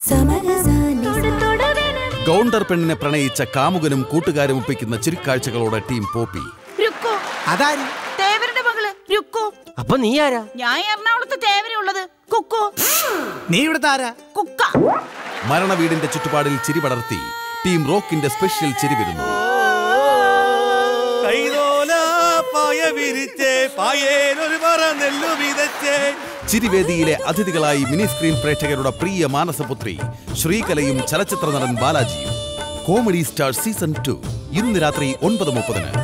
ഗൗണ്ടർ പെണ്ണിനെ പ്രണയിച്ച കാമുകനും കൂട്ടുകാരും ഒപ്പിക്കുന്ന ചിരിക്കാഴ്ചകളോടെ team poppy രുക്കോ അതാര് തേവരുടെ മകള് രുക്കോ അപ്പൊ നീ ആരാ ഞാൻ എറണാകുളത്ത് തേവരയുള്ളത് കുക്കോ നീ ഇവിടുത്തെ ആരാ കുക്ക മരണ വീടിന്റെ ചുറ്റുപാടിൽ ചിരി പടർത്തി ടീം റോക്കിന്റെ സ്പെഷ്യൽ ചിരി വരുന്നു കൈതോല പായ വിരിച്ചേ പായേനൊരു പറ നെല്ലു വിതച്ചേ ചിരിവേദിയിലെ അതിഥികളായി മിനി സ്ക്രീൻ പ്രേക്ഷകരുടെ പ്രിയ മാനസപുത്രി ശ്രീകലയും ചലച്ചിത്ര നടൻ ബാലാജിയും കോമഡി സ്റ്റാർ സീസൺ ടു ഇന്ന് രാത്രി ഒൻപത് മുപ്പതിന്